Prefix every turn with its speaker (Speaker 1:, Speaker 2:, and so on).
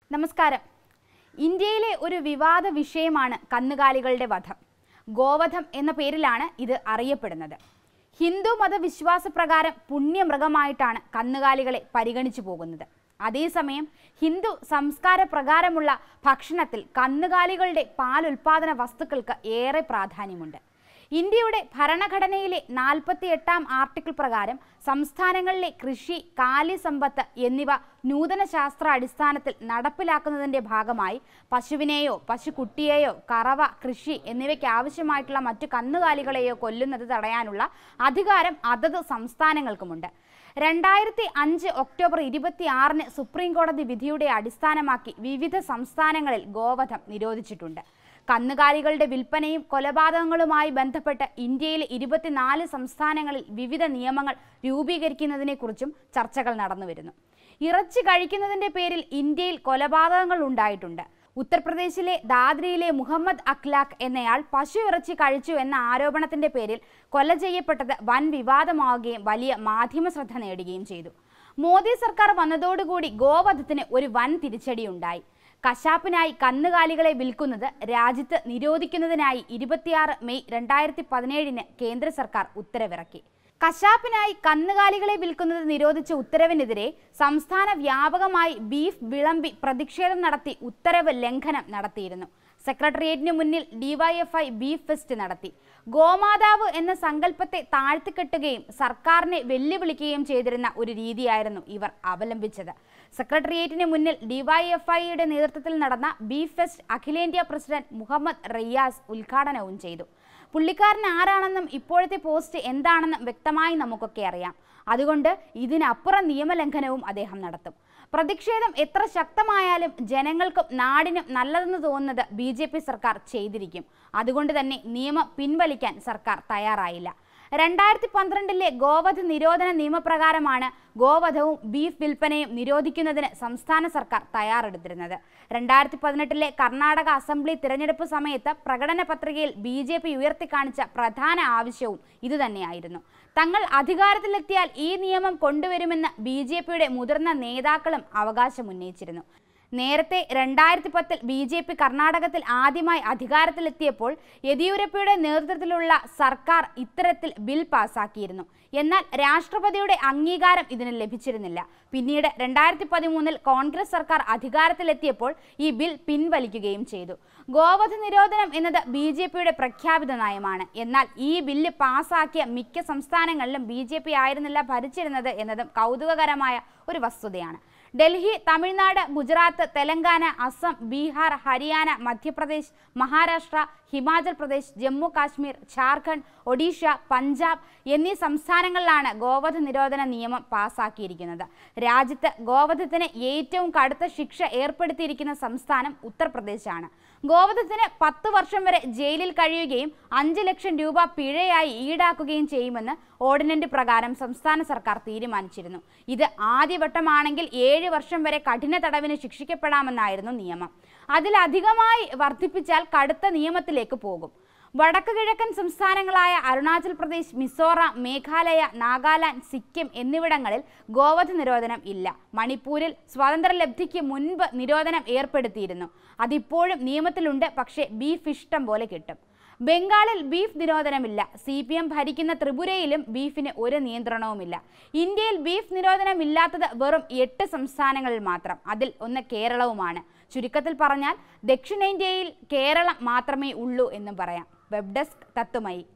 Speaker 1: നമസ്കാരം ഇന്ത്യയിലെ ഒരു വിവാദ വിഷയമാണ് കന്നുകാലികളുടെ വധം ഗോവധം എന്ന പേരിലാണ് ഇത് അറിയപ്പെടുന്നത് ഹിന്ദു മതവിശ്വാസപ്രകാരം പുണ്യമൃഗമായിട്ടാണ് കന്നുകാലികളെ പരിഗണിച്ചു പോകുന്നത് അതേസമയം ഹിന്ദു സംസ്കാര പ്രകാരമുള്ള ഭക്ഷണത്തിൽ കന്നുകാലികളുടെ പാൽ ഉൽപാദന വസ്തുക്കൾക്ക് ഏറെ പ്രാധാന്യമുണ്ട് ഇന്ത്യയുടെ ഭരണഘടനയിലെ നാൽപ്പത്തി എട്ടാം ആർട്ടിക്കിൾ പ്രകാരം സംസ്ഥാനങ്ങളിലെ കൃഷി കാലിസമ്പത്ത് എന്നിവ നൂതന ശാസ്ത്ര അടിസ്ഥാനത്തിൽ നടപ്പിലാക്കുന്നതിന്റെ ഭാഗമായി പശുവിനെയോ പശുക്കുട്ടിയെയോ കറവ കൃഷി എന്നിവയ്ക്ക് ആവശ്യമായിട്ടുള്ള മറ്റു കന്നുകാലികളെയോ കൊല്ലുന്നത് തടയാനുള്ള അധികാരം അതത് സംസ്ഥാനങ്ങൾക്കുമുണ്ട് രണ്ടായിരത്തി അഞ്ച് ഒക്ടോബർ ഇരുപത്തിയാറിന് സുപ്രീം കോടതി വിധിയുടെ അടിസ്ഥാനമാക്കി വിവിധ സംസ്ഥാനങ്ങളിൽ ഗോവധം നിരോധിച്ചിട്ടുണ്ട് കന്നുകാലികളുടെ വിൽപ്പനയും കൊലപാതകങ്ങളുമായി ബന്ധപ്പെട്ട് ഇന്ത്യയിലെ ഇരുപത്തിനാല് സംസ്ഥാനങ്ങളിൽ വിവിധ നിയമങ്ങൾ രൂപീകരിക്കുന്നതിനെക്കുറിച്ചും ചർച്ചകൾ നടന്നുവരുന്നു ഇറച്ചി കഴിക്കുന്നതിന്റെ പേരിൽ ഇന്ത്യയിൽ കൊലപാതകങ്ങൾ ഉണ്ടായിട്ടുണ്ട് ഉത്തർപ്രദേശിലെ ദാദ്രിയിലെ മുഹമ്മദ് അഖ്ലാഖ് എന്നയാൾ പശു ഇറച്ചി കഴിച്ചു എന്ന ആരോപണത്തിന്റെ പേരിൽ കൊല ചെയ്യപ്പെട്ടത് വൻ വിവാദമാവുകയും വലിയ മാധ്യമ ശ്രദ്ധ നേടുകയും ചെയ്തു മോദി സർക്കാർ വന്നതോടുകൂടി ഗോവധത്തിന് ഒരു വൻ തിരിച്ചടിയുണ്ടായി കശാപ്പിനായി കന്നുകാലികളെ വിൽക്കുന്നത് രാജ്യത്ത് നിരോധിക്കുന്നതിനായി ഇരുപത്തിയാറ് മെയ് രണ്ടായിരത്തി പതിനേഴിന് കേന്ദ്ര സർക്കാർ ഉത്തരവിറക്കി കശാപ്പിനായി കന്നുകാലികളെ വിൽക്കുന്നത് നിരോധിച്ച ഉത്തരവിനെതിരെ സംസ്ഥാന വ്യാപകമായി ബീഫ് വിളമ്പി പ്രതിഷേധം നടത്തി ഉത്തരവ് ലംഘനം നടത്തിയിരുന്നു സെക്രട്ടേറിയറ്റിന് മുന്നിൽ ഡിവൈഎഫ്ഐ ബീഫ് ഫെസ്റ്റ് നടത്തി ഗോമാതാവ് എന്ന സങ്കല്പത്തെ താഴ്ത്തിക്കെട്ടുകയും സർക്കാരിനെ വെല്ലുവിളിക്കുകയും ചെയ്തിരുന്ന ഒരു രീതിയായിരുന്നു ഇവർ അവലംബിച്ചത് സെക്രട്ടേറിയറ്റിന് മുന്നിൽ ഡിവൈഎഫ്ഐയുടെ നേതൃത്വത്തിൽ നടന്ന ബീഫ് ഫെസ്റ്റ് അഖിലേന്ത്യാ പ്രസിഡന്റ് മുഹമ്മദ് റിയാസ് ഉദ്ഘാടനവും ചെയ്തു പുള്ളിക്കാരൻ ആരാണെന്നും ഇപ്പോഴത്തെ പോസ്റ്റ് എന്താണെന്നും വ്യക്തമായി നമുക്കൊക്കെ അറിയാം അതുകൊണ്ട് ഇതിനപ്പുറം നിയമലംഘനവും അദ്ദേഹം നടത്തും പ്രതിഷേധം എത്ര ശക്തമായാലും ജനങ്ങൾക്കും നാടിനും നല്ലതെന്ന് തോന്നുന്നത് ബി ജെ പി സർക്കാർ ചെയ്തിരിക്കും അതുകൊണ്ട് തന്നെ നിയമം പിൻവലിക്കാൻ സർക്കാർ തയ്യാറായില്ല രണ്ടായിരത്തി പന്ത്രണ്ടിലെ ഗോവധ നിരോധന നിയമപ്രകാരമാണ് ഗോവധവും ബീഫ് വിൽപ്പനയും നിരോധിക്കുന്നതിന് സംസ്ഥാന സർക്കാർ തയ്യാറെടുത്തിരുന്നത് രണ്ടായിരത്തി പതിനെട്ടിലെ കർണാടക അസംബ്ലി തിരഞ്ഞെടുപ്പ് സമയത്ത് പ്രകടന പത്രികയിൽ ബി ജെ പി ഉയർത്തിക്കാണിച്ച പ്രധാന ആവശ്യവും ഇതുതന്നെയായിരുന്നു തങ്ങൾ അധികാരത്തിലെത്തിയാൽ ഈ നിയമം കൊണ്ടുവരുമെന്ന് ബി ജെ പിയുടെ മുതിർന്ന നേതാക്കളും അവകാശമുന്നയിച്ചിരുന്നു നേരത്തെ രണ്ടായിരത്തി പത്തിൽ ബി ജെ പി കർണാടകത്തിൽ ആദ്യമായി അധികാരത്തിലെത്തിയപ്പോൾ യെദ്യൂരപ്പയുടെ നേതൃത്വത്തിലുള്ള സർക്കാർ ഇത്തരത്തിൽ ബിൽ പാസാക്കിയിരുന്നു എന്നാൽ രാഷ്ട്രപതിയുടെ അംഗീകാരം ഇതിന് ലഭിച്ചിരുന്നില്ല പിന്നീട് രണ്ടായിരത്തി പതിമൂന്നിൽ കോൺഗ്രസ് സർക്കാർ അധികാരത്തിലെത്തിയപ്പോൾ ഈ ബിൽ പിൻവലിക്കുകയും ചെയ്തു ഗോവധ നിരോധനം എന്നത് ബി ജെ പിയുടെ പ്രഖ്യാപിത നയമാണ് എന്നാൽ ഈ ബില്ല് പാസാക്കിയ മിക്ക സംസ്ഥാനങ്ങളിലും ബി ജെ പി ആയിരുന്നില്ല ഭരിച്ചിരുന്നത് എന്നതും കൗതുകകരമായ ഒരു വസ്തുതയാണ് ഡൽഹി തമിഴ്നാട് ഗുജറാത്ത് തെലങ്കാന അസം ബീഹാർ ഹരിയാന മധ്യപ്രദേശ് മഹാരാഷ്ട്ര ഹിമാചൽ പ്രദേശ് ജമ്മു കാശ്മീർ ഝാർഖണ്ഡ് ഒഡീഷ പഞ്ചാബ് എന്നീ സംസ്ഥാനങ്ങളിലാണ് ഗോവധ നിരോധന നിയമം പാസാക്കിയിരിക്കുന്നത് രാജ്യത്ത് ഗോവധത്തിന് ഏറ്റവും കടുത്ത ശിക്ഷ ഏർപ്പെടുത്തിയിരിക്കുന്ന സംസ്ഥാനം ഉത്തർപ്രദേശാണ് ഗോവധത്തിന് പത്ത് വർഷം വരെ ജയിലിൽ കഴിയുകയും അഞ്ച് ലക്ഷം രൂപ പിഴയായി ഈടാക്കുകയും ചെയ്യുമെന്ന് ഓർഡിനൻസ് പ്രകാരം സംസ്ഥാന സർക്കാർ തീരുമാനിച്ചിരുന്നു ഇത് ആദ്യവട്ടമാണെങ്കിൽ ഏഴ് വർഷം വരെ കഠിന തടവിന് ശിക്ഷിക്കപ്പെടാമെന്നായിരുന്നു നിയമം അതിലധികമായി വർദ്ധിപ്പിച്ചാൽ കടുത്ത നിയമത്തിലേക്ക് പോകും വടക്ക് കിഴക്കൻ സംസ്ഥാനങ്ങളായ അരുണാചൽ പ്രദേശ് മിസോറാം മേഘാലയ നാഗാലാൻഡ് സിക്കിം എന്നിവിടങ്ങളിൽ ഗോവധ നിരോധനം ഇല്ല മണിപ്പൂരിൽ സ്വാതന്ത്ര്യലബ്ധിക്ക് മുൻപ് നിരോധനം ഏർപ്പെടുത്തിയിരുന്നു അതിപ്പോഴും നിയമത്തിലുണ്ട് പക്ഷേ ബീഫ് ഇഷ്ടം പോലെ കിട്ടും ബംഗാളിൽ ബീഫ് നിരോധനമില്ല സി പി എം ഭരിക്കുന്ന ത്രിപുരയിലും ബീഫിന് ഒരു നിയന്ത്രണവുമില്ല ഇന്ത്യയിൽ ബീഫ് നിരോധനമില്ലാത്തത് വെറും എട്ട് സംസ്ഥാനങ്ങളിൽ മാത്രം അതിൽ ഒന്ന് കേരളവുമാണ് ചുരുക്കത്തിൽ പറഞ്ഞാൽ ദക്ഷിണേന്ത്യയിൽ കേരളം മാത്രമേ ഉള്ളൂ എന്നും പറയാം വെബ് ഡെസ്ക് തത്തുമയി